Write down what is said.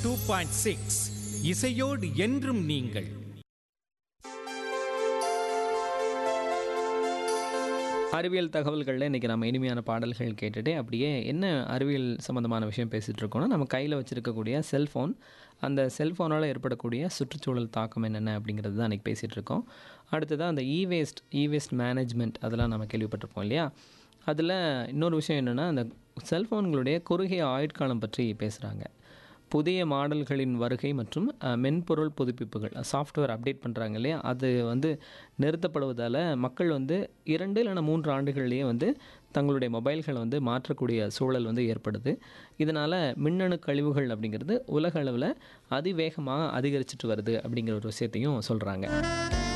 two point six இசையோடு என்றும் நீங்கள் அறிவியல் தகவல்களில் இன்றைக்கி நம்ம இனிமையான பாடல்கள் கேட்டுட்டு அப்படியே என்ன அறிவியல் சம்மந்தமான விஷயம் பேசிகிட்டு இருக்கோம்னா நம்ம கையில் வச்சுருக்கக்கூடிய செல்ஃபோன் அந்த செல்ஃபோனால் ஏற்படக்கூடிய சுற்றுச்சூழல் தாக்கம் என்னென்ன அப்படிங்கிறது தான் இன்றைக்கி பேசிகிட்டு இருக்கோம் அடுத்ததாக அந்த e waste e waste management அதெல்லாம் நம்ம கேள்விப்பட்டிருப்போம் இல்லையா அதில் இன்னொரு விஷயம் என்னென்னா அந்த செல்ஃபோன்களுடைய குறுகிய ஆயுட்காலம் பற்றி பேசுகிறாங்க புதிய மாடல்களின் வருகை மற்றும் அஹ், மென்பொருள் புதுப்பிப்புகள் சாஃப்ட்வேர் அப்டேட் பண்ணுறாங்க இல்லையா அது வந்து நிறுத்தப்படுவதால் மக்கள் வந்து இரண்டு இல்லைன்னா மூன்று ஆண்டுகள்லேயே வந்து தங்களுடைய மொபைல்களை வந்து மாற்றக்கூடிய சூழல் வந்து ஏற்படுது இதனால் மின்னணு கழிவுகள் அப்படிங்கிறது உலக அளவில் அதிவேகமாக அதிகரிச்சிட்டு வருது அப்படிங்கிற ஒரு விஷயத்தையும் சொல்கிறாங்க